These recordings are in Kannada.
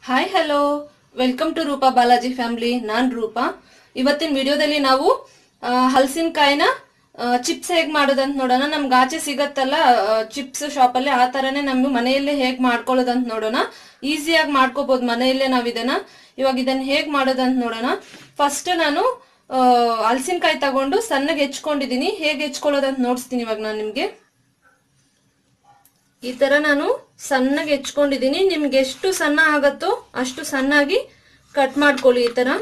hi hello welcome to Roopa Balaji family ನಾನ್ ರೂಪಾ ಇವತ್ತಿನ ವಿಡಿಯೋದಲ್ಲಿ ನಾವು ಆ, ಹಲಸಿನಕಾಯಿನ ಚಿಪ್ಸ್ ಹೇಗ್ ಮಾಡೋದಂತ ನೋಡೋಣ ನಮ್ಗೆ ಆಚೆ ಸಿಗತ್ತಲ್ಲ ಚಿಪ್ಸ್ ಶಾಪಲ್ಲಿ ಆ ತರನೇ ನಮ್ಗೆ ಮನೆಯಲ್ಲೇ ಹೇಗ್ ಮಾಡ್ಕೊಳ್ಳೋದಂತ ನೋಡೋಣ ಈಸಿಯಾಗಿ ಮಾಡ್ಕೋಬಹುದು ಮನೆಯಲ್ಲೇ ನಾವ್ ಇದನ್ನ ಇವಾಗ ಇದನ್ನ ಹೇಗ್ ಮಾಡೋದಂತ ನೋಡೋಣ ಫಸ್ಟ್ ನಾನು ಹಲಸಿನಕಾಯಿ ತಗೊಂಡು ಸಣ್ಣಗೆ ಹೆಚ್ಕೊಂಡಿದೀನಿ ಹೇಗೆ ಹೆಚ್ಕೊಳ್ಳೋದಂತ ನೋಡಿಸ್ತೀನಿ ಇವಾಗ ನಾನು ನಿಮ್ಗೆ ಈ ತರ ನಾನು ಸಣ್ಣಗೆ ಹೆಚ್ಕೊಂಡಿದೀನಿ ನಿಮ್ಗೆ ಎಷ್ಟು ಸಣ್ಣ ಆಗತ್ತೋ ಅಷ್ಟು ಸಣ್ಣಾಗಿ ಕಟ್ ಮಾಡ್ಕೊಳ್ಳಿ ಈ ತರ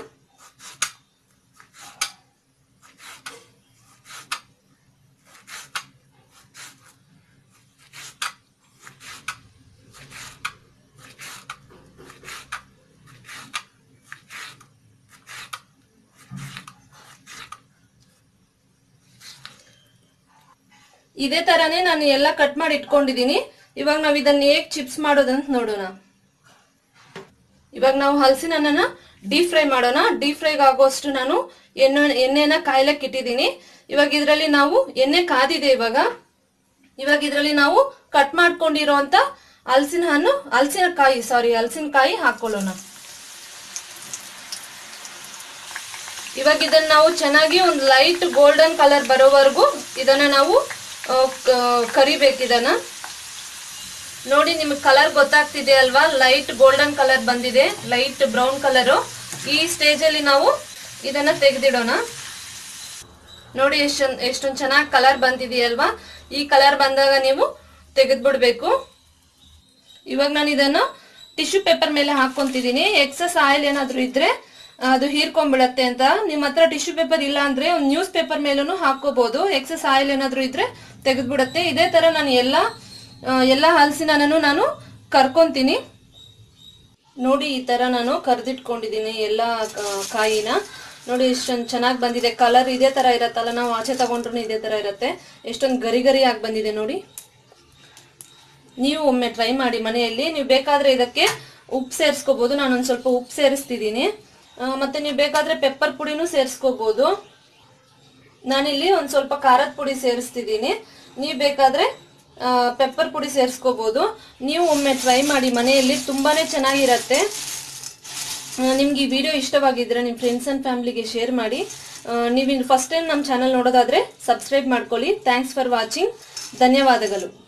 ಇದೇ ತರಾನೇ ನಾನು ಎಲ್ಲ ಕಟ್ ಮಾಡಿ ಇಟ್ಕೊಂಡಿದೀನಿ ಇವಾಗ ನಾವ್ ಇದನ್ನ ಹೇಗ್ ಚಿಪ್ಸ್ ಮಾಡೋದಂತ ನೋಡೋಣ ಇವಾಗ ನಾವು ಹಲಸಿನ ಹಣ್ಣನ್ನ ಡೀಪ್ ಫ್ರೈ ಮಾಡೋಣ ಡೀಪ್ ಫ್ರೈಗೆ ಆಗೋಷ್ಟು ನಾನು ಎಣ್ಣೆ ಎಣ್ಣೆನ ಕಾಯ್ಲಕ್ ಇಟ್ಟಿದ್ದೀನಿ ಇವಾಗ ಇದರಲ್ಲಿ ನಾವು ಎಣ್ಣೆ ಕಾದಿದೆ ಇವಾಗ ಇವಾಗ ಇದರಲ್ಲಿ ನಾವು ಕಟ್ ಮಾಡ್ಕೊಂಡಿರೋಂತ ಹಲಸಿನ ಹಣ್ಣು ಹಲಸಿನಕಾಯಿ ಸಾರಿ ಹಲಸಿನಕಾಯಿ ಹಾಕೊಳ್ಳೋಣ ಇವಾಗ ಇದನ್ನ ನಾವು ಚೆನ್ನಾಗಿ ಒಂದು ಲೈಟ್ ಗೋಲ್ಡನ್ ಕಲರ್ ಬರೋವರೆಗೂ ಇದನ್ನ ನಾವು ಆ, ಕ- ಕರಿಬೇಕು ಇದನ್ನ ನೋಡಿ ನಿಮ್ಗೆ ಕಲರ್ ಗೊತ್ತಾಗ್ತಿದೆ ಅಲ್ವಾ ಲೈಟ್ ಗೋಲ್ಡನ್ ಕಲರ್ ಬಂದಿದೆ ಲೈಟ್ ಬ್ರೌನ್ ಕಲರು ಈ ಸ್ಟೇಜ್ ಅಲ್ಲಿ ನಾವು ಇದನ್ನ ತೆಗೆದಿಡೋಣ ನೋಡಿ ಎಷ್ಟೊಂದು ಎಷ್ಟೊಂದು ಚೆನ್ನಾಗಿ ಕಲರ್ ಬಂದಿದೆಯಲ್ವಾ ಈ ಕಲರ್ ಬಂದಾಗ ನೀವು ತೆಗೆದ್ಬಿಡ್ಬೇಕು ಇವಾಗ ನಾನು ಇದನ್ನ ಟಿಶ್ಯೂ ಪೇಪರ್ ಮೇಲೆ ಹಾಕೊಂತಿದೀನಿ ಎಕ್ಸಸ್ ಆಯಿಲ್ ಏನಾದ್ರು ಇದ್ರೆ ಅದು ಹೀರ್ಕೊಂಡ್ಬಿಡತ್ತೆ ಅಂತ ನಿಮ್ಮ ಹತ್ರ ಟಿಶ್ಯೂ ಪೇಪರ್ ಇಲ್ಲ ಅಂದ್ರೆ ಒಂದು ನ್ಯೂಸ್ ಪೇಪರ್ ಮೇಲೂ ಹಾಕೋಬಹುದು ಎಕ್ಸಸ್ ಆಯಿಲ್ ಏನಾದ್ರು ಇದ್ರೆ ತೆಗೆದ್ಬಿಡತ್ತೆ ಇದೇ ತರ ನಾನು ಎಲ್ಲ ಆ, ಎಲ್ಲ ಹಲಸಿನ ನಾನು ಕರ್ಕೊಂತೀನಿ ನೋಡಿ ಈ ತರ ನಾನು ಕರ್ದಿಟ್ಕೊಂಡಿದ್ದೀನಿ ಎಲ್ಲ ಆ, ಕಾಯಿನ ನೋಡಿ ಎಷ್ಟೊಂದು ಚೆನ್ನಾಗಿ ಬಂದಿದೆ ಕಲರ್ ಇದೇ ತರ ಇರತ್ತಲ್ಲ ನಾವು ಆಚೆ ತಗೊಂಡ್ರು ಇದೇ ತರ ಇರತ್ತೆ ಎಷ್ಟೊಂದು ಗರಿ ಗರಿ ಆಗಿ ಬಂದಿದೆ ನೋಡಿ ನೀವು ಒಮ್ಮೆ ಟ್ರೈ ಮಾಡಿ ಮನೆಯಲ್ಲಿ ನೀವು ಬೇಕಾದ್ರೆ ಇದಕ್ಕೆ ಉಪ್ಪು ಸೇರಿಸ್ಕೋಬಹುದು ನಾನೊಂದು ಸ್ವಲ್ಪ ಉಪ್ಪು ಸೇರಿಸ್ತಿದ್ದೀನಿ ಆ, ಮತ್ತೆ ನೀವು ಬೇಕಾದ್ರೆ ಪೆಪ್ಪರ್ ಪುಡಿನೂ ಸೇರಿಸ್ಕೋಬಹುದು ನಾನಿಲ್ಲಿ ಒಂದು ಸ್ವಲ್ಪ ಖಾರದ ಪುಡಿ ಸೇರಿಸ್ತಿದ್ದೀನಿ ನೀವು ಬೇಕಾದ್ರೆ ಪೆಪ್ಪರ್ ಪುಡಿ ಸೇರಿಸ್ಕೋಬಹುದು ನೀವು ಒಮ್ಮೆ ಟ್ರೈ ಮಾಡಿ ಮನೆಯಲ್ಲಿ ತುಂಬಾನೇ ಚೆನ್ನಾಗಿರತ್ತೆ ಆ, ನಿಮ್ಗೆ ಈ ವಿಡಿಯೋ ಇಷ್ಟವಾಗಿದ್ರೆ ನಿಮ್ಮ ಫ್ರೆಂಡ್ಸ್ ಅಂಡ್ ಫ್ಯಾಮಿಲಿಗೆ ಶೇರ್ ಮಾಡಿ ಆ, ನೀವು ಫಸ್ಟ್ ಟೈಮ್ ನಮ್ಮ ಚಾನಲ್ ನೋಡೋದಾದ್ರೆ ಸಬ್ಸ್ಕ್ರೈಬ್ ಮಾಡ್ಕೊಳ್ಳಿ ಥ್ಯಾಂಕ್ಸ್ ಫಾರ್ ವಾಚಿಂಗ್ ಧನ್ಯವಾದಗಳು